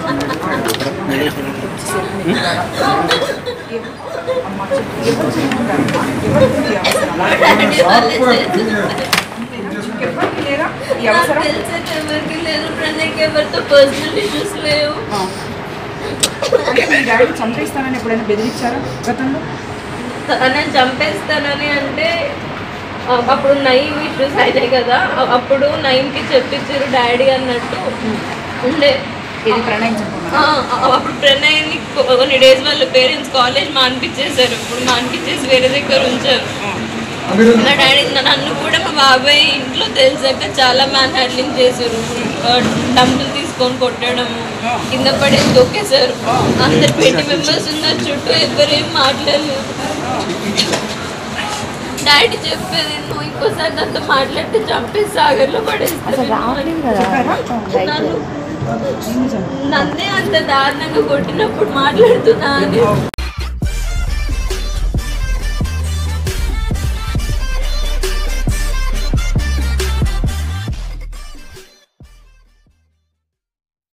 అమ్మ చెప్పు, ఎవరు చెప్పుకుంటారమ్మా? ఎవరికి ఈ అవసరం? డాడీ వాళ్ళే చేస్తున్నారు. ఎవరికి లేరా ఈ నాకు అవసరం తెలిసి ఎవరికి లేదు ప్రణయ్కి ఎవరితో పర్సనల్ ఇష్యూస్ లేవు ఆ. అంటే మీ డాడీ చంపేస్తానని ఎప్పుడైనా బెదిరించారా గతంలో నేను చంపేస్తానని అంటే ఆ, అప్పుడు నైన్ ఇష్యూస్ అయినాయి కదా అ- అప్పుడు నైన్కి చెప్పించారు డాడీ అన్నట్టు ఉండే ఇది ప్రణయం చెప్పమని ఆ, ఆ, అప్పుడు ప్రణయ్ని కొన్ని డేస్ వాళ్ళ పేరెంట్స్ కాలేజ్ మానిపించేశారు ఇప్పుడు మానిపించేసి వేరే దగ్గర ఉంచారు మా డాడీ నన్ను కూడా మా బాబాయ్ ఇంట్లో తెలిసాక చాలా మ్యాన్ హ్యాండ్లింగ్ చేశారు ఆ, డబ్బులు తీసుకొని కొట్టడము కింద పడేసి తొక్కేశారు అందరు ట్వంటీ మెంబర్స్ ఉన్నారు చుట్టూ ఎవరేం మాట్లాడలేదు డాడీ చెప్పేది నువ్వు ఇంకోసారి నాతో మాట్లాడితే చంపేసి సాగర్లో పడేస్తాను నన్ను ఏం నిజం నన్నే అంత దారుణంగా కొట్టినప్పుడు మాట్లాడుతున్నా అని